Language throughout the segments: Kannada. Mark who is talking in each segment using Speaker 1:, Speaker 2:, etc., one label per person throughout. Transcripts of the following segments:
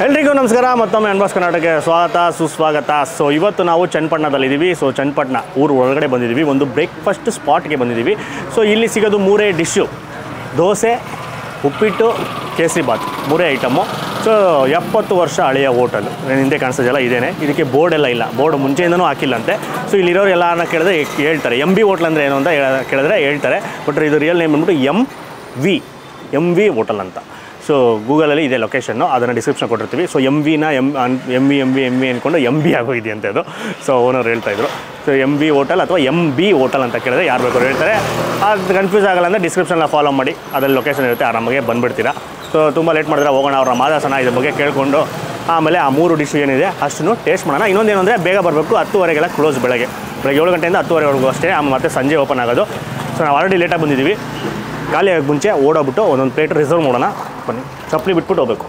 Speaker 1: ಎಲ್ರಿಗೂ ನಮಸ್ಕಾರ ಮತ್ತೊಮ್ಮೆ ಅನ್ಬಾಸ್ ಕರ್ನಾಟಕಕ್ಕೆ ಸ್ವಾಗತ ಸುಸ್ವಾಗತ ಸೊ ಇವತ್ತು ನಾವು ಚನ್ನಪಟ್ಟಣದಲ್ಲಿದ್ದೀವಿ ಸೊ ಚನ್ನಪಟ್ಟಣ ಊರು ಒಳಗಡೆ ಬಂದಿದ್ದೀವಿ ಒಂದು ಬ್ರೇಕ್ಫಾಸ್ಟ್ ಸ್ಪಾಟ್ಗೆ ಬಂದಿದ್ದೀವಿ ಸೊ ಇಲ್ಲಿ ಸಿಗೋದು ಮೂರೇ ಡಿಶ್ಶು ದೋಸೆ ಉಪ್ಪಿಟ್ಟು ಕೇಸರಿ ಬಾತ್ ಮೂರೇ ಐಟಮು ಸೊ ಎಪ್ಪತ್ತು ವರ್ಷ ಹಳೆಯ ಹೋಟೆಲ್ ಹಿಂದೆ ಕಾಣಿಸೋದೆಲ್ಲ ಇದೇನೆ ಇದಕ್ಕೆ ಬೋರ್ಡ್ ಎಲ್ಲ ಇಲ್ಲ ಬೋರ್ಡ್ ಮುಂಚೆಯಿಂದನೂ ಹಾಕಿಲ್ಲಂತೆ ಸೊ ಇಲ್ಲಿರೋರು ಎಲ್ಲರನ್ನ ಕೇಳಿದ್ರೆ ಹೇಳ್ತಾರೆ ಎಮ್ ಬಿ ಹೋಟ್ಲ್ ಅಂದರೆ ಏನು ಅಂತ ಹೇಳ- ಕೇಳಿದ್ರೆ ಹೇಳ್ತಾರೆ ಬಟ್ ಇದು ರಿಯಲ್ ನೇಮ್ ಬಂದ್ಬಿಟ್ಟು M V M V hotel ಅಂತ ಸೊ ಗೂಗಲಲ್ಲಿ ಇದೆ ಲೊಕೇಶನ್ನು ಅದನ್ನು ಡಿಸ್ಕ್ರಿಪ್ಷನ್ ಕೊಟ್ಟಿರ್ತೀವಿ ಸೊ ಎಮ್ ವಿನ M M V M V M V ಅಂದ್ಕೊಂಡು ಎಮ್ ಬಿ ಆಗೋಗಿದೆ ಅಂತ ಅದು ಸೊ ಓನರ್ ಹೇಳ್ತಾ ಇದ್ರು ಸೊ ಎಮ್ ಬಿ ಹೋಟೆಲ್ ಅಥವಾ ಎಮ್ ಬಿ ಹೋಟೆಲ್ ಅಂತ ಕೇಳಿದ್ರೆ ಯಾರು ಬೇಕಾದ್ರು ಹೇಳ್ತಾರೆ ಅದು ಕನ್ಫ್ಯೂಸ್ ಆಗಲ್ಲ ಅಂದರೆ ಡಿಸ್ಕ್ರಿಪ್ಷನ್ನ ಫಾಲೋ ಮಾಡಿ ಅದರಲ್ಲಿ ಲೊಕೇಶನ್ ಇರುತ್ತೆ ಆರಾಮಾಗೆ ಬಂದುಬಿಡ್ತೀರಾ ಸೊ ತುಂಬ ಲೇಟ್ ಮಾಡಿದ್ರೆ ಹೋಗೋಣ ಅವ್ರ ಮಾದಾಸನ ಇದ್ರ ಬಗ್ಗೆ ಕೇಳಿಕೊಂಡು ಆಮೇಲೆ ಆ ಮೂರು ಡಿಶ್ ಏನಿದೆ ಅಷ್ಟನ್ನು ಟೇಸ್ಟ್ ಮಾಡೋಣ ಇನ್ನೊಂದೇನು ಅಂದರೆ ಬೇಗ ಬರಬೇಕು ಹತ್ತುವರೆಗೆಲ್ಲ ಕ್ಲೋಸ್ ಬೆಳಗ್ಗೆ ಬೆಳಗ್ಗೆ ಏಳು ಗಂಟೆಯಿಂದ ಹತ್ತುವರೆವರೆಗೂ ಅಷ್ಟೇ ಆಮೇಲೆ ಮತ್ತೆ ಸಂಜೆ ಓಪನ್ ಆಗೋದು ಸೊ ನಾವು ಆಲ್ರೆಡಿ ಲೇಟಾಗಿ ಬಂದಿದ್ದೀವಿ ಖಾಲಿ ಆಗೋಕ್ಕೆ ಮುಂಚೆ ಓಡೋಗ್ಬಿಟ್ಟು ಒಂದೊಂದು ಪ್ಲೇಟ್ ರಿಸರ್ವ್ ಮಾಡೋಣ ಬನ್ನಿ ಚಪ್ಪಲಿ ಬಿಟ್ಬಿಟ್ಟು ಹೋಗ್ಬೇಕು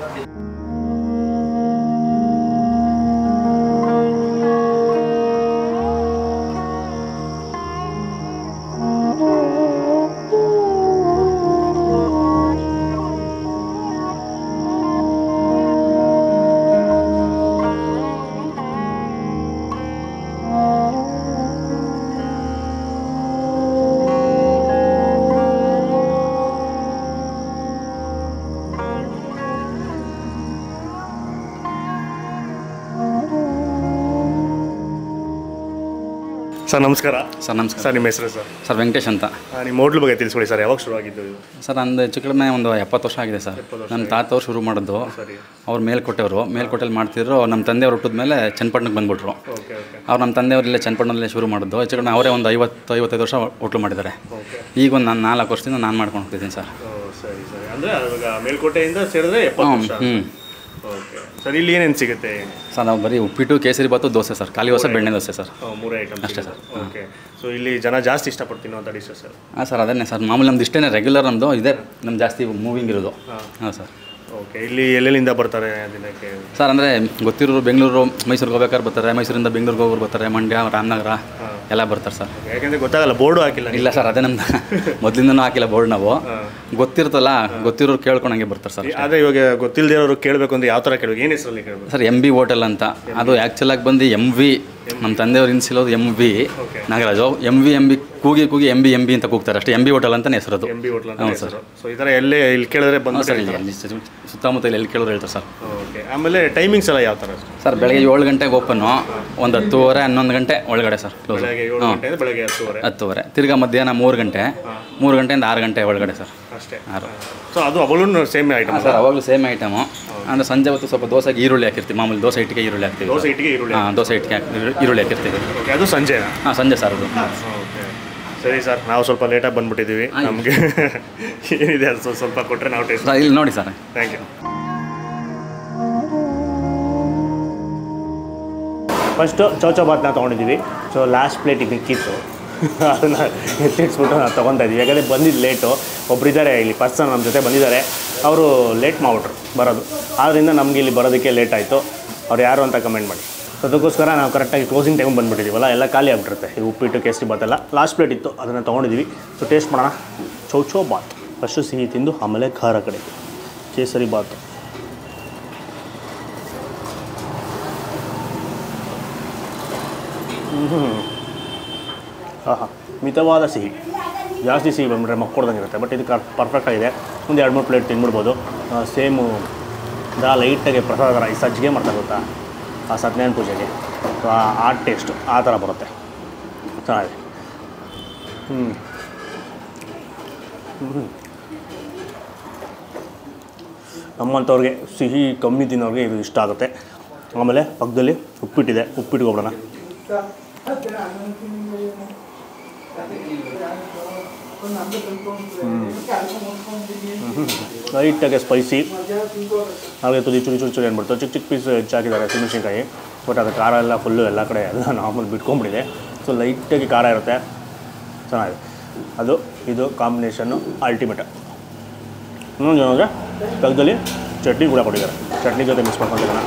Speaker 1: ಸರ್ ನಮಸ್ಕಾರ
Speaker 2: ಸರ್ ನಮಸ್ಕಾರ
Speaker 1: ಸರ್ ನಿಮ್ಮ ಹೆಸರು ಸರ್
Speaker 2: ಸರ್ ವೆಂಕಟೇಶ್ ಅಂತ
Speaker 1: ಆ, ನಿಮ್ಮ ಹೋಟ್ಲ್ ಬಗ್ಗೆ ತಿಳಿಸ್ಕೊಡಿ ಸರ್ ಯಾವಾಗ ಶುರು ಆಗಿದ್ದು ಇದು
Speaker 2: ಸರ್ ನಂದು ಹೆಚ್ಚು ಕಡಿಮೆ ಒಂದು ಎಪ್ಪತ್ತು ವರ್ಷ ಆಗಿದೆ ಸರ್ ನಮ್ಮ ತಾತವ್ರು ಶುರು ಮಾಡಿದ್ದು
Speaker 1: ಸರಿ
Speaker 2: ಅವ್ರು ಮೇಲ್ಕೋಟೆಯವರು ಮೇಲ್ಕೋಟೆಯಲ್ಲಿ ಮಾಡ್ತಿದ್ರು ನಮ್ಮ ತಂದೆಯವ್ರು ಹುಟ್ಟಿದ ಮೇಲೆ ಚನ್ನಪಟ್ಟಣಕ್ಕೆ ಬಂದ್ಬಿಟ್ರು
Speaker 1: ಓಕೆ ಓಕೆ
Speaker 2: ಅವ್ರು ನಮ್ಮ ತಂದೆಯವ್ರು ಇಲ್ಲೇ ಚನ್ನಪಟ್ಟಣದಲ್ಲೇ ಶುರು ಮಾಡಿದ್ದು ಹೆಚ್ಚು ಕಡಿಮೆ ಅವರೇ ಒಂದು ಐವತ್ತು ಐವತ್ತೈದು ವರ್ಷ ಹೋಟ್ಲು ಮಾಡಿದ್ದಾರೆ
Speaker 1: ಓಕೆ
Speaker 2: ಈಗ ಒಂದು ನಾನು ನಾಲ್ಕು ವರ್ಷದಿಂದ ನಾನು ಮಾಡ್ಕೊಂಡು ಹೋಗ್ತಿದ್ದೀನಿ ಸರ್
Speaker 1: ಓ ಸರಿ ಸರಿ ಅಂದರೆ ಇವಾಗ ಮೇಲ್ಕೋಟೆಯಿಂದ ಸೇರಿದ್ರೆ ಎಪ್ಪತ್ತು ವರ್ಷ
Speaker 2: ಹ್ಞೂ
Speaker 1: ಓಕೆ ಸರ್ ಇಲ್ಲಿ ಏನೇನು ಸಿಗುತ್ತೆ
Speaker 2: ಸರ್ ನಾವು ಬರೀ ಉಪ್ಪಿಟ್ಟು ಕೇಸರಿ ಬಾತು ದೋಸೆ ಸರ್ ಖಾಲಿ ದೋಸೆ ಬೆಣ್ಣೆ ದೋಸೆ ಸರ್
Speaker 1: ಓ, ಮೂರೇ ಐಟಮ್ ಅಷ್ಟೇ ಸರ್ ಓಕೆ ಸೊ ಇಲ್ಲಿ ಜನ ಜಾಸ್ತಿ ಇಷ್ಟಪಟ್ಟು ತಿನ್ನುವಂಥ ಡಿಶಸ್ ಸರ್
Speaker 2: ಹಾಂ ಸರ್ ಅದನ್ನೇ ಸರ್ ಮಾಮೂಲಿ ನಮ್ದು ಇಷ್ಟೇ ರೆಗ್ಯುಲರ್ ನಮ್ಮದು ಇದೆ ನಮ್ಮ ಜಾಸ್ತಿ ಮೂವಿಂಗ್ ಇರೋದು ಹಾಂ ಸರ್
Speaker 1: ಓಕೆ ಇಲ್ಲಿ ಎಲ್ಲೆಲ್ಲಿಂದ ಬರ್ತಾರೆ ದಿನಕ್ಕೆ
Speaker 2: ಸರ್ ಅಂದರೆ ಗೊತ್ತಿರೋರು ಬೆಂಗಳೂರು ಮೈಸೂರಿಗೆ ಹೋಗ್ಬೇಕಾದ್ರೆ ಬರ್ತಾರೆ ಮೈಸೂರಿಂದ ಬೆಂಗಳೂರಿಗೆ ಹೋಗೋರು ಬರ್ತಾರೆ ಮಂಡ್ಯ ರಾಮನಗರ ಎಲ್ಲ ಬರ್ತಾರೆ ಸರ್
Speaker 1: ಯಾಕೆಂದರೆ ಗೊತ್ತಾಗಲ್ಲ ಬೋರ್ಡು ಹಾಕಿಲ್ಲ
Speaker 2: ಇಲ್ಲ ಸರ್ ಅದೇ ನಮ್ದು ಮೊದಲಿಂದನೂ ಹಾಕಿಲ್ಲ ಬೋರ್ಡ್ ನಾವು ಗೊತ್ತಿರ್ತಲ್ಲ ಗೊತ್ತಿರೋರು ಕೇಳ್ಕೊಂಡಂಗೆ ಬರ್ತಾರೆ ಸರ್
Speaker 1: ಆದರೆ ಇವಾಗ ಗೊತ್ತಿಲ್ಲದಿರೋರು ಕೇಳಬೇಕು ಅಂದ್ರೆ ಯಾವ ಥರ ಕೇಳಬೇಕು ಏನು ಹೆಸರಲ್ಲಿ ಕೇಳಬೇಕು
Speaker 2: ಸರ್ ಎಮ್ ಬಿ ಹೋಟೆಲ್ ಅಂತ ಅದು ಆ್ಯಕ್ಚುಲಾಗಿ ಬಂದು ಎಮ್ ವಿ ನಮ್ಮ ತಂದೆಯವ್ರು ಇನ್ಸಿಲೋದು M V
Speaker 1: Okay.
Speaker 2: Nagaraju M V M B ಕೂಗಿ ಕೂಗಿ ಎಮ್ ಬಿ ಎಮ್ ಬಿ ಅಂತ ಕೂಗ್ತಾರೆ ಅಷ್ಟೇ ಎಮ್ ಬಿ ಹೋಟೆಲ್ ಅಂತಲೇ ಹೆಸರದು
Speaker 1: ಎಂ ಬಿ ಹೋಟ್ಲ್ ಅಂತ ಹೆಸರು ಸೊ ಈ ಥರ ಎಲ್ಲೇ ಇಲ್ಲಿ ಕೇಳಿದ್ರೆ ಬಂದು
Speaker 2: ಸರ್ ಇಲ್ಲಿ ಅಲ್ಲಿ ಸು- ಸುತ್ತಮುತ್ತ ಇಲ್ಲಿ ಎಲ್ಲಿ ಕೇಳೋರು ಹೇಳ್ತಾರೆ ಸರ್
Speaker 1: ಓಕೆ ಆಮೇಲೆ ಟೈಮಿಂಗ್ಸ್ ಎಲ್ಲ ಯಾವ ಥರ
Speaker 2: ಸರ್ ಬೆಳಗ್ಗೆ ಏಳು ಗಂಟೆಗೆ ಓಪನ್ನು ಒಂದು ಹತ್ತುವರೆ ಹನ್ನೊಂದು ಗಂಟೆ ಒಳಗಡೆ ಸರ್ ಕ್ಲೋಸ್
Speaker 1: ಬೆಳಗ್ಗೆ ಏಳು ಗಂಟೆಯಿಂದ ಬೆಳಗ್ಗೆ ಹತ್ತುವರೆ
Speaker 2: ಹತ್ತುವರೆ ತಿರ್ಗಾ ಮಧ್ಯಾಹ್ನ ಮೂರು ಗಂಟೆ ಮೂರು ಗಂಟೆಯಿಂದ ಆರು ಗಂಟೆ ಒಳಗಡೆ ಸರ್
Speaker 1: ಅಷ್ಟೇ
Speaker 2: ಆರು
Speaker 1: ಸೊ ಅದು ಅವಳು ಸೇಮ್ ಐಟಮ್
Speaker 2: ಸರ್ ಅವಾಗಲೂ ಸೇಮ್ ಐಟಮು ಅಂದರೆ ಸಂಜೆ ಹೊತ್ತು ಸ್ವಲ್ಪ ದೋಸೆಗೆ ಈರುಳ್ಳಿ ಹಾಕಿರ್ತೀವಿ ಮಾಮೂಲಿ ದೋಸೆ ಇಟ್ಟಿಗೆ ಈರುಳ್ಳಿ ಹಾಕ್ತೀವಿ
Speaker 1: ದೋಸೆ ಇಟ್ಟಿಗೆ ಈರುಳ್ಳಿ
Speaker 2: ಹಾಂ ದೋಸೆ ಇಟ್ಟಿಗೆ ಹಾಕಿ- ಈರುಳ್ಳಿ ಹಾಕಿರ್ತೀವಿ
Speaker 1: ಓಕೆ ಅದು ಸಂಜೆನಾ
Speaker 2: ಹಾಂ ಸಂಜೆ ಸರ್ ಅದು
Speaker 1: ಓಕೆ ಸರಿ ಸರ್ ನಾವು ಸ್ವಲ್ಪ ಲೇಟಾಗಿ ಬಂದ್ಬಿಟ್ಟಿದ್ದೀವಿ ನಮಗೆ ಏನಿದೆ ಅದು ಸ್ವಲ್ಪ- ಸ್ವಲ್ಪ ಕೊಟ್ಟರೆ ನಾವು ಟೇಸ್ಟ್
Speaker 2: ಸರ್ ಇಲ್ಲಿ ನೋಡಿ ಸರ್
Speaker 1: ಥ್ಯಾಂಕ್ ಯು ಫಸ್ಟು ಚೌಚೌ ಬಾತ್ನ ತೊಗೊಂಡಿದ್ದೀವಿ ಸೊ ಲಾಸ್ಟ್ ಪ್ಲೇಟಿಗೆ ಮಿಕ್ಕಿತ್ತು ಅದನ್ನು ಎತ್ತಿಡ್ಸ್ಬಿಟ್ಟು ನಾವು ತೊಗೊತಾ ಇದ್ದೀವಿ ಯಾಕಂದರೆ ಬಂದಿದ್ದು ಲೇಟು ಒಬ್ಬರಿದ್ದಾರೆ ಇಲ್ಲಿ ಪರ್ಸನ್ ನಮ್ಮ ಜೊತೆ ಬಂದಿದ್ದಾರೆ ಅವರು ಲೇಟ್ ಮಾಡಿಬಿಟ್ರು ಬರೋದು ಆದ್ದರಿಂದ ನಮಗೆ ಇಲ್ಲಿ ಬರೋದಕ್ಕೆ ಲೇಟ್ ಆಯಿತು ಅವ್ರು ಯಾರು ಅಂತ ಕಮೆಂಟ್ ಮಾಡಿ ಸೊ ಅದಕ್ಕೋಸ್ಕರ ನಾವು ಕರೆಕ್ಟಾಗಿ ಕ್ಲೋಸಿಂಗ್ ಟೈಮ್ ಬಂದುಬಿಟ್ಟಿದ್ದೀವಲ್ಲ ಎಲ್ಲ ಖಾಲಿ ಆಗಿಬಿಟ್ಟಿರುತ್ತೆ ಈ ಉಪ್ಪಿಟ್ಟು ಕೇಸರಿ ಬಾತ್ ಎಲ್ಲ ಲಾಸ್ಟ್ ಪ್ಲೇಟ್ ಇತ್ತು ಅದನ್ನು ತೊಗೊಂಡಿದ್ದೀವಿ ಸೊ ಟೇಸ್ಟ್ ಮಾಡೋಣ ಚೌಚೌ ಬಾತ್ ಫಸ್ಟು ಸಿಹಿ ತಿಂದು ಆಮೇಲೆ ಖಾರ ಕಡೆ ಕೇಸರಿ ಬಾತ್ ಆಹಾ ಮಿತವಾದ ಸಿಹಿ ಜಾಸ್ತಿ ಸಿಹಿ ಬಂದ್ಬಿಟ್ರೆ ಮಕ್ಕೊಡ್ದಂಗೆ ಬಟ್ ಇದು ಪರ್ಫೆಕ್ಟಾಗಿದೆ ಒಂದು ಎರಡು ಮೂರು ಪ್ಲೇಟ್ ತಿನ್ಬಿಡ್ಬೋದು ಸೇಮು ದಾ ಲೈಟಾಗಿ ಪ್ರಸಾದ ಥರ ಈ ಸಜ್ಜಿಗೆ ಮಾಡ್ತಾರೆ ಗೊತ್ತಾ ಆ ಸತ್ಯನಾರಾಯಣ ಪೂಜೆಗೆ ಸೊ ಆ- ಆ ಟೇಸ್ಟು ಆ ಥರ ಬರುತ್ತೆ ಚೆನ್ನಾಗಿದೆ ಹ್ಞೂ ಹ್ಞೂ ನಮ್ಮಂಥವ್ರಿಗೆ ಸಿಹಿ ಕಮ್ಮಿ ತಿನ್ನೋರಿಗೆ ಇದು ಇಷ್ಟ ಆಗುತ್ತೆ ಆಮೇಲೆ ಪಕ್ಕದಲ್ಲಿ ಉಪ್ಪಿಟ್ಟಿದೆ ಉಪ್ಪಿಟ್ಟಿಗೆ ಹೋಗೋಣ ಲೈಟಾಗಿ ಸ್ಪೈಸಿ ಹಾಗೆ ತುದಿ ಚುರಿ ಚುರಿ ಚುರಿ ಅಂದ್ಬಿಡ್ತು ಚಿಕ್ಕ ಚಿಕ್ಕ ಪೀಸ್ ಹೆಚ್ಚಾಕಿದ್ದಾರೆ ಹಸಿಮೆಣಸಿನ್ಕಾಯಿ ಬಟ್ ಅದು ಖಾರ ಎಲ್ಲ ಫುಲ್ಲು ಎಲ್ಲ ಕಡೆ ಎಲ್ಲ ನಾರ್ಮಲ್ ಬಿಟ್ಕೊಂಡ್ಬಿಟ್ಟಿದೆ ಸೊ ಲೈಟಾಗಿ ಖಾರ ಇರುತ್ತೆ ಚೆನ್ನಾಗಿದೆ ಅದು ಇದು ಕಾಂಬಿನೇಷನ್ನು ಅಲ್ಟಿಮೇಟ್ ಇನ್ನೊಂದು ಏನಂದರೆ ಪಕ್ಕದಲ್ಲಿ ಚಟ್ನಿ ಕೂಡ ಕೊಟ್ಟಿದ್ದಾರೆ ಚಟ್ನಿ ಜೊತೆ ಮಿಕ್ಸ್ ಮಾಡ್ಕೊಂಡಿದ್ದಾನೆ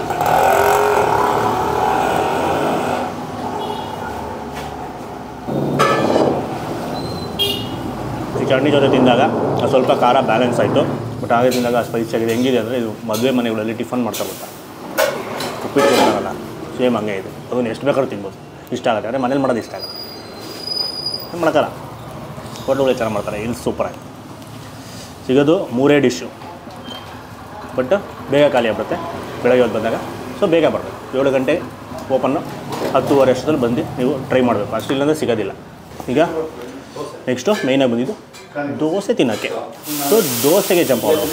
Speaker 1: ಈ ಚಟ್ನಿ ಜೊತೆ ತಿಂದಾಗ ಅದು ಸ್ವಲ್ಪ ಖಾರ ಬ್ಯಾಲೆನ್ಸ್ ಆಯಿತು ಬಟ್ ಹಾಗೆ ತಿಂದಾಗ ಸ್ಪೈಸಿ ಆಗಿದೆ ಹೆಂಗಿದೆ ಅಂದರೆ ಇದು ಮದುವೆ ಮನೆಗಳಲ್ಲಿ ಟಿಫನ್ ಮಾಡ್ತಾ ಗೊತ್ತಾ ಉಪ್ಪಿಟ್ಟು ಕೊಡ್ತಾರಲ್ಲ ಸೇಮ್ ಹಂಗೆ ಇದೆ ಅದನ್ನು ಎಷ್ಟು ಬೇಕಾದ್ರೂ ತಿನ್ಬೋದು ಇಷ್ಟ ಆಗುತ್ತೆ ಅಂದರೆ ಮನೇಲಿ ಮಾಡೋದು ಇಷ್ಟ ಆಗುತ್ತೆ ಏನು ಮಾಡೋಕ್ಕಲ್ಲ ಹೋಟೆಲ್ಗಳು ಚೆನ್ನಾಗಿ ಮಾಡ್ತಾರೆ ಇಲ್ಲಿ ಸೂಪರಾಗಿ ಸಿಗೋದು ಮೂರೇ ಡಿಶ್ಶು ಬಟ್ ಬೇಗ ಖಾಲಿ ಆಗ್ಬಿಡುತ್ತೆ ಬೆಳಗ್ಗೆ ಹೊತ್ತು ಬಂದಾಗ ಸೊ ಬೇಗ ಬರಬೇಕು ಏಳು ಗಂಟೆ ಓಪನ್ನು ಹತ್ತುವರೆ ಅಷ್ಟರಲ್ಲಿ ಬಂದು ನೀವು ಟ್ರೈ ಮಾಡಬೇಕು ಅಷ್ಟು ಇಲ್ಲಾಂದರೆ ಸಿಗೋದಿಲ್ಲ ಈಗ ನೆಕ್ಸ್ಟು ಮೇಯ್ನಾಗಿ ಬಂದಿದ್ದು ದೋಸೆ ತಿನ್ನೋಕ್ಕೆ ಸೊ ದೋಸೆಗೆ ಜಂಪ್ ಮಾಡೋದು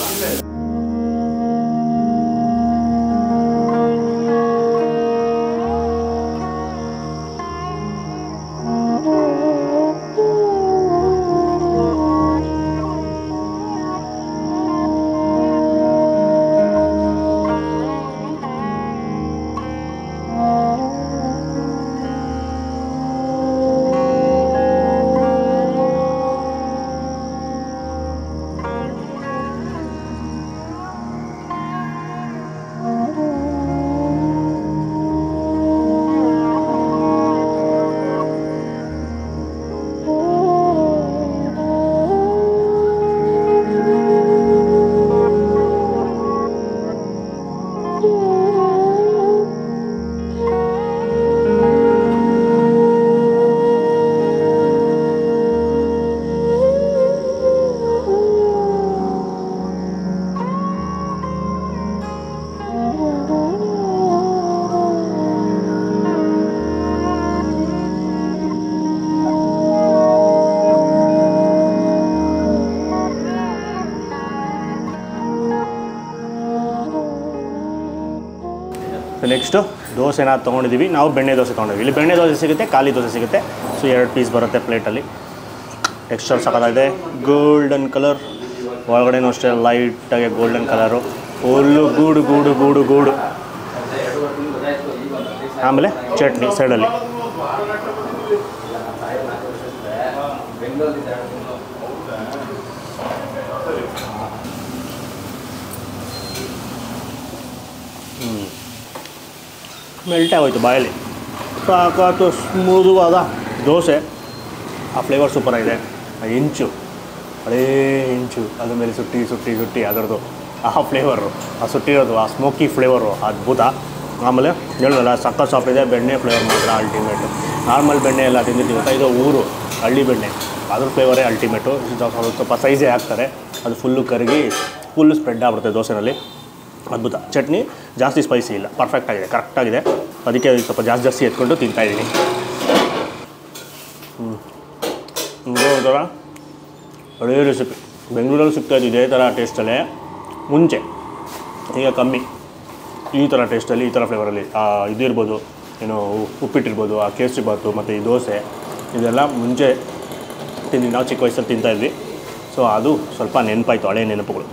Speaker 1: ಸೊ ನೆಕ್ಸ್ಟು ದೋಸೆನ ತೊಗೊಂಡಿದ್ದೀವಿ ನಾವು ಬೆಣ್ಣೆ ದೋಸೆ ತೊಗೊಂಡಿದ್ದೀವಿ ಇಲ್ಲಿ ಬೆಣ್ಣೆ ದೋಸೆ ಸಿಗುತ್ತೆ ಖಾಲಿ ದೋಸೆ ಸಿಗುತ್ತೆ ಸೊ ಎರಡು ಪೀಸ್ ಬರುತ್ತೆ ಪ್ಲೇಟಲ್ಲಿ ಟೆಕ್ಸ್ಚರ್ ಸಖತ್ತಾಗಿದೆ ಗೋಲ್ಡನ್ ಕಲರ್ ಒಳಗಡೆನೂ ಅಷ್ಟೇ ಲೈಟಾಗಿ ಗೋಲ್ಡನ್ ಕಲರು ಫುಲ್ಲು ಗೂಡು ಗೂಡು ಗೂಡು ಗೂಡು ಆಮೇಲೆ ಚಟ್ನಿ ಸೈಡಲ್ಲಿ ಮೆಲ್ಟೇ ಆಗೋಯ್ತು ಬಾಯಲ್ಲಿ ಸಾಕಾತು ಸ್ಮೂದುವಾದ ದೋಸೆ ಆ ಫ್ಲೇವರ್ ಸೂಪರಾಗಿದೆ ಆ ಹೆಂಚು ಹಳೇ ಹೆಂಚು ಅದ್ರ ಮೇಲೆ ಸುಟ್ಟಿ ಸುಟ್ಟಿ ಸುಟ್ಟಿ ಅದರದ್ದು ಆ ಫ್ಲೇವರು ಆ ಸುಟ್ಟಿರೋದು ಆ ಸ್ಮೋಕಿ ಫ್ಲೇವರು ಅದ್ಭುತ ಆಮೇಲೆ ಹೇಳೋದಲ್ಲ ಸಕ್ಕ ಸಾಫ್ಟ್ ಇದೆ ಬೆಣ್ಣೆ ಫ್ಲೇವರ್ ಮಾತ್ರ ಅಲ್ಟಿಮೇಟು ನಾರ್ಮಲ್ ಬೆಣ್ಣೆ ಎಲ್ಲ ತಿಂದಿರ್ತೀವಿ ಗೊತ್ತಾ ಇದು ಊರು ಹಳ್ಳಿ ಬೆಣ್ಣೆ ಅದ್ರ ಫ್ಲೇವರೇ ಅಲ್ಟಿಮೇಟು ಸ್ವಲ್ಪ ಸೈಜೇ ಹಾಕ್ತಾರೆ ಅದು ಫುಲ್ಲು ಕರಗಿ ಫುಲ್ಲು ಸ್ಪ್ರೆಡ್ ಆಗ್ಬಿಡುತ್ತೆ ದೋಸೆನಲ್ಲಿ ಅದ್ಭುತ ಚಟ್ನಿ ಜಾಸ್ತಿ ಸ್ಪೈಸಿ ಇಲ್ಲ ಪರ್ಫೆಕ್ಟ್ ಆಗಿದೆ ಕರೆಕ್ಟಾಗಿದೆ ಅದಕ್ಕೆ ಸ್ವಲ್ಪ ಜಾಸ್ತಿ ಜಾಸ್ತಿ ಎತ್ಕೊಂಡು ತಿಂತಾಯಿದ್ದೀನಿ ಹ್ಞೂ ಇದು ಒಂಥರ ಒಳ್ಳೆಯ ರೆಸಿಪಿ ಬೆಂಗಳೂರಲ್ಲಿ ಸಿಗ್ತಾಯಿದ್ದು ಇದೇ ಥರ ಟೇಸ್ಟಲ್ಲೇ ಮುಂಚೆ ಈಗ ಕಮ್ಮಿ ಈ ಥರ ಟೇಸ್ಟಲ್ಲಿ ಈ ಥರ ಫ್ಲೇವರಲ್ಲಿ ಇದು ಇರ್ಬೋದು ಏನು ಉಪ್ಪಿಟ್ಟಿರ್ಬೋದು ಆ ಕೇಸರಿ ಬಾತು ಮತ್ತು ಈ ದೋಸೆ ಇದೆಲ್ಲ ಮುಂಚೆ ತಿಂದು ನಾವು ಚಿಕ್ಕ ವಯಸ್ಸಲ್ಲಿ ತಿಂತಾಯಿದ್ವಿ ಸೊ ಅದು ಸ್ವಲ್ಪ ನೆನಪಾಯಿತು ಹಳೆ ನೆನಪುಗಳು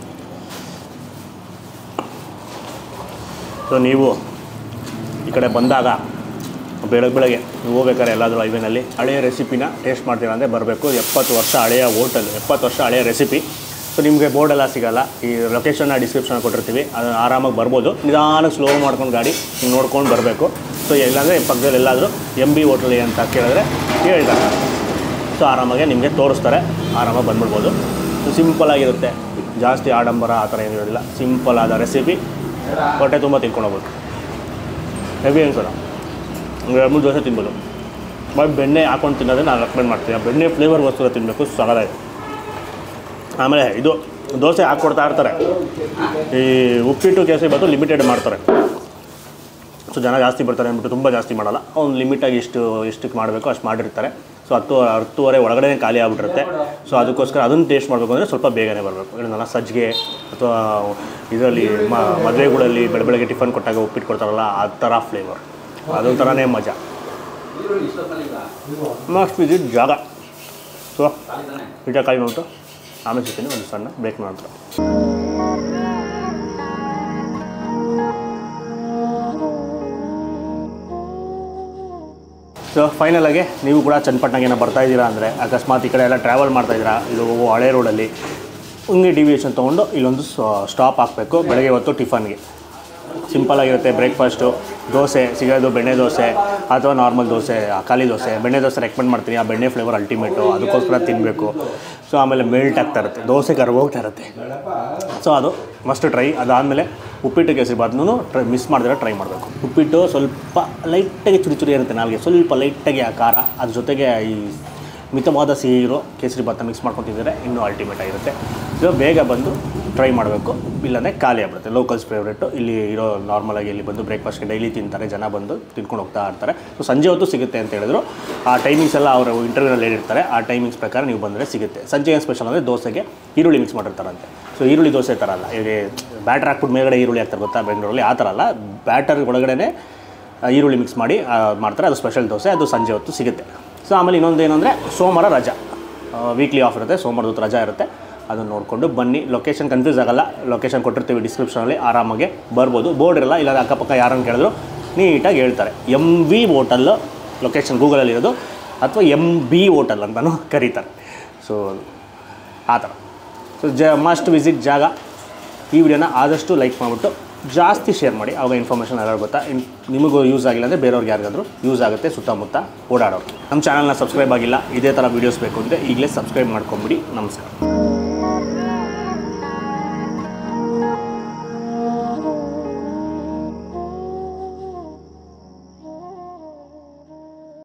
Speaker 1: ಸೊ ನೀವು ಈ ಕಡೆ ಬಂದಾಗ ಬೆಳಗ್ಗೆ ಬೆಳಗ್ಗೆ ನೀವು ಹೋಗ್ಬೇಕಾದ್ರೆ ಎಲ್ಲಾದರೂ ಹೈವೇನಲ್ಲಿ ಹಳೆಯ ರೆಸಿಪಿನ ಟೇಸ್ಟ್ ಮಾಡ್ತೀರಾ ಅಂದರೆ ಬರಬೇಕು ಎಪ್ಪತ್ತು ವರ್ಷ ಹಳೆಯ ಹೋಟೆಲ್ ಎಪ್ಪತ್ತು ವರ್ಷ ಹಳೆಯ ರೆಸಿಪಿ ಸೊ ನಿಮಗೆ ಬೋರ್ಡೆಲ್ಲ ಸಿಗೋಲ್ಲ ಈ ಲೊಕೇಶನ್ನ ಡಿಸ್ಕ್ರಿಪ್ಷನ್ ಕೊಟ್ಟಿರ್ತೀವಿ ಅದು ಆರಾಮಾಗಿ ಬರ್ಬೋದು ನಿಧಾನಕ್ಕೆ ಸ್ಲೋ ಮಾಡ್ಕೊಂಡು ಗಾಡಿ ನೀವು ನೋಡ್ಕೊಂಡು ಬರಬೇಕು ಸೊ ಎಲ್ಲಾಂದರೆ ಪಕ್ಕದಲ್ಲಿ ಎಲ್ಲಾದರೂ ಎಮ್ ಬಿ ಹೋಟ್ಲಿ ಅಂತ ಕೇಳಿದ್ರೆ ಹೇಳ್ತಾರೆ ಸೊ ಆರಾಮಾಗಿ ನಿಮಗೆ ತೋರಿಸ್ತಾರೆ ಆರಾಮಾಗಿ ಬಂದ್ಬಿಡ್ಬೋದು ಸೊ ಸಿಂಪಲಾಗಿರುತ್ತೆ ಜಾಸ್ತಿ ಆಡಂಬರ ಆ ಥರ ಏನೂ ಇರೋದಿಲ್ಲ ಸಿಂಪಲ್ ಆದ ರೆಸಿಪಿ ಹೊಟ್ಟೆ ತುಂಬ ತಿನ್ಕೊಂಡು ಹೋಗ್ಬೋದು ಹೆವಿ ಅನ್ಸಲ್ಲ ಒಂದು ಎರಡು ಮೂರು ದೋಸೆ ತಿನ್ಬೋದು ಬಟ್ ಬೆಣ್ಣೆ ಹಾಕೊಂಡು ತಿನ್ನೋದೇ ನಾನು ರೆಕಮೆಂಡ್ ಮಾಡ್ತೀನಿ ಆ ಬೆಣ್ಣೆ ಫ್ಲೇವರ್ ವಸ್ತು ತಿನ್ನಬೇಕು ಸಗದಾಗಿದೆ ಆಮೇಲೆ ಇದು ದೋಸೆ ಹಾಕ್ಕೊಡ್ತಾ ಇರ್ತಾರೆ ಈ ಉಪ್ಪಿಟ್ಟು ಕೇಸರಿ ಬಾತು ಲಿಮಿಟೆಡ್ ಮಾಡ್ತಾರೆ ಸೊ ಜನ ಜಾಸ್ತಿ ಬರ್ತಾರೆ ಅಂದ್ಬಿಟ್ಟು ತುಂಬ ಜಾಸ್ತಿ ಮಾಡಲ್ಲ ಒಂದು ಲಿಮಿಟಾಗಿ ಇಷ್ಟು ಎಷ್ಟಕ್ಕೆ ಮಾಡಬೇಕು ಅಷ್ಟು ಮಾಡಿರ್ತಾರೆ ಸೊ ಹತ್ತು ಹತ್ತುವರೆ ಒಳಗಡೆ ಖಾಲಿ ಆಗಿಬಿಟ್ಟಿರುತ್ತೆ ಸೊ ಅದಕ್ಕೋಸ್ಕರ ಅದನ್ನು ಟೇಸ್ಟ್ ಮಾಡಬೇಕು ಅಂದರೆ ಸ್ವಲ್ಪ ಬೇಗನೆ ಬರಬೇಕು ಏನಲ್ಲ ಸಜ್ಜಿಗೆ ಅಥವಾ ಇದರಲ್ಲಿ ಮದುವೆಗಳಲ್ಲಿ ಬೆಳ ಬೆಳಗ್ಗೆ ಟಿಫನ್ ಕೊಟ್ಟಾಗ ಉಪ್ಪಿಟ್ಟು ಕೊಡ್ತಾರಲ್ಲ ಆ ಥರ ಫ್ಲೇವರ್ ಅದೊಂಥರನೇ ಮಜಾ ಮಸ್ಟ್ ವಿಸಿಟ್ ಜಾಗ ಸೊ ವಿಡಿಯೋ ಕಾಯಿ ಮಾಡ್ಬಿಟ್ಟು ಆಮೇಲೆ ಸಿಗ್ತೀನಿ ಒಂದು ಸಣ್ಣ ಬ್ರೇಕ್ ನಂತರ ಸೊ ಫೈನಲಾಗಿ ನೀವು ಕೂಡ ಚನ್ನಪಟ್ಟಣಕ್ಕೆ ಏನೋ ಬರ್ತಾ ಇದ್ದೀರಾ ಅಂದರೆ ಅಕಸ್ಮಾತ್ ಈ ಕಡೆ ಎಲ್ಲ ಟ್ರಾವೆಲ್ ಮಾಡ್ತಾ ಇದ್ದೀರಾ ಇದು ಹೋಗೋ ಹಳೆ ರೋಡಲ್ಲಿ ಹಿಂಗೆ ಡಿವಿಯೇಷನ್ ತೊಗೊಂಡು ಇಲ್ಲೊಂದು ಸ್ಟಾಪ್ ಹಾಕಬೇಕು ಬೆಳಗ್ಗೆ ಹೊತ್ತು ಟಿಫನ್ಗೆ ಸಿಂಪಲಾಗಿರುತ್ತೆ ಬ್ರೇಕ್ಫಾಸ್ಟು ದೋಸೆ ಸಿಗೋದು ಬೆಣ್ಣೆ ದೋಸೆ ಅಥವಾ ನಾರ್ಮಲ್ ದೋಸೆ ಆ ಖಾಲಿ ದೋಸೆ ಬೆಣ್ಣೆ ದೋಸೆ ರೆಕಮೆಂಡ್ ಮಾಡ್ತೀನಿ ಆ ಬೆಣ್ಣೆ ಫ್ಲೇವರ್ ಅಲ್ಟಿಮೇಟು ಅದಕ್ಕೋಸ್ಕರ ತಿನ್ನಬೇಕು ಸೊ ಆಮೇಲೆ ಮೆಲ್ಟ್ ಆಗ್ತಾ ಇರುತ್ತೆ ದೋಸೆ ಕರ್ಗೋಗ್ತಾ ಇರುತ್ತೆ ಸೊ ಅದು ಮಸ್ಟ್ ಟ್ರೈ ಅದಾದಮೇಲೆ ಉಪ್ಪಿಟ್ಟು ಕೇಸರಿ ಬಾತ್ನೂ ಟ್ರೈ ಮಿಸ್ ಮಾಡಿದ್ರೆ ಟ್ರೈ ಮಾಡಬೇಕು ಉಪ್ಪಿಟ್ಟು ಸ್ವಲ್ಪ ಲೈಟಾಗಿ ಚುರಿ ಚುರಿ ಇರುತ್ತೆ ನಾಲ್ಗೆ ಸ್ವಲ್ಪ ಲೈಟಾಗಿ ಆ ಖಾರ ಅದ್ರ ಜೊತೆಗೆ ಈ ಮಿತವಾದ ಸಿಹಿ ಇರೋ ಕೇಸರಿ ಭಾತ ಮಿಕ್ಸ್ ಮಾಡ್ಕೊತಿದ್ರೆ ಇನ್ನೂ ಅಲ್ಟಿಮೇಟ್ ಆಗಿರುತ್ತೆ ಸೊ ಬೇಗ ಬಂದು ಟ್ರೈ ಮಾಡಬೇಕು ಇಲ್ಲಾಂದರೆ ಖಾಲಿ ಆಗ್ಬಿಡುತ್ತೆ ಲೋಕಲ್ಸ್ ಫೇವ್ರೇಟು ಇಲ್ಲಿ ಇರೋ ನಾರ್ಮಲಾಗಿ ಇಲ್ಲಿ ಬಂದು ಬ್ರೇಕ್ಫಾಸ್ಟ್ಗೆ ಡೈಲಿ ತಿಂತಾರೆ ಜನ ಬಂದು ತಿನ್ಕೊಂಡು ಹೋಗ್ತಾ ಇರ್ತಾರೆ ಸೊ ಸಂಜೆ ಹೊತ್ತು ಸಿಗುತ್ತೆ ಅಂತ ಹೇಳಿದ್ರು ಆ ಟೈಮಿಂಗ್ಸ್ ಎಲ್ಲ ಅವರು ಇಂಟರ್ವ್ಯೂನಲ್ಲಿ ಹೇಳಿರ್ತಾರೆ ಆ ಟೈಮಿಂಗ್ಸ್ ಪ್ರಕಾರ ನೀವು ಬಂದರೆ ಸಿಗುತ್ತೆ ಸಂಜೆ ಏನು ಸ್ಪೆಷಲ್ ಅಂದರೆ ದೋಸೆಗೆ ಈರುಳ್ಳಿ ಮಿಕ್ಸ್ ಮಾಡಿರ್ತಾರಂತೆ ಸೊ ಈರುಳ್ಳಿ ದೋಸೆ ಥರ ಅಲ್ಲ ಈಗ ಬ್ಯಾಟರ್ ಹಾಕ್ಬಿಟ್ಟು ಮೇಲ್ಗಡೆ ಈರುಳ್ಳಿ ಹಾಕ್ತಾರೆ ಗೊತ್ತಾ ಬೆಂಗಳೂರಲ್ಲಿ ಆ ಥರ ಅಲ್ಲ ಬ್ಯಾಟರ್ ಒಳಗಡೆ ಈರುಳ್ಳಿ ಮಿಕ್ಸ್ ಮಾಡಿ ಆ, ಮಾಡ್ತಾರೆ ಅದು ಸ್ಪೆಷಲ್ ದೋಸೆ ಅದು ಸಂಜೆ ಹೊತ್ತು ಸಿಗುತ್ತೆ ಸೊ ಆಮೇಲೆ ಇನ್ನೊಂದು ಏನಂದರೆ ಸೋಮವಾರ ರಜಾ ವೀಕ್ಲಿ ಆಫ್ ಇರುತ್ತೆ ಸೋಮವಾರದ ಹೊತ್ತು ರಜಾ ಇರುತ್ತೆ ಅದನ್ನು ನೋಡಿಕೊಂಡು ಬನ್ನಿ ಲೊಕೇಶನ್ ಕನ್ಫ್ಯೂಸ್ ಆಗಲ್ಲ ಲೊಕೇಶನ್ ಕೊಟ್ಟಿರ್ತೀವಿ ಡಿಸ್ಕ್ರಿಪ್ಷನಲ್ಲಿ ಆರಾಮಾಗಿ ಬರ್ಬೋದು ಬೋರ್ಡ್ ಇರಲ್ಲ ಇಲ್ಲ ಅಕ್ಕಪಕ್ಕ ಯಾರನ್ನು ಕೇಳಿದ್ರು ನೀಟಾಗಿ ಹೇಳ್ತಾರೆ ಎಮ್ ವಿ ಹೋಟಲ್ ಲೊಕೇಶನ್ ಗೂಗಲಲ್ಲಿ ಇರೋದು ಅಥವಾ ಎಮ್ ಬಿ ಹೋಟಲ್ ಅಂತಲೂ ಕರೀತಾರೆ ಸೊ ಆ ಥರ ಸೊ ಜ ಮಸ್ಟ್ ವಿಸಿಟ್ ಜಾಗ ಈ ವಿಡಿಯೋನ ಆದಷ್ಟು ಲೈಕ್ ಮಾಡಿಬಿಟ್ಟು ಜಾಸ್ತಿ ಶೇರ್ ಮಾಡಿ ಅವಾಗ ಇನ್ಫಾರ್ಮೇಷನ್ ಎಲ್ಲರೂ ಗೊತ್ತಾ ಇನ್ ನಿಮಗೂ ಯೂಸ್ ಆಗಿಲ್ಲ ಅಂದರೆ ಬೇರೆಯವ್ರಿಗೆ ಯಾರಿಗಾದ್ರೂ ಯೂಸ್ ಆಗುತ್ತೆ ಸುತ್ತಮುತ್ತ ಓಡಾಡೋರು ನಮ್ಮ ಚಾನಲ್ನ ಸಬ್ಸ್ಕ್ರೈಬ್ ಆಗಿಲ್ಲ ಇದೇ ಥರ ವೀಡಿಯೋಸ್ ಬೇಕು ಅಂದರೆ ಈಗಲೇ ಸಬ್ಸ್ಕ್ರೈಬ್ ಮಾಡ್ಕೊಂಬಿಡಿ ನಮಸ್ಕಾರ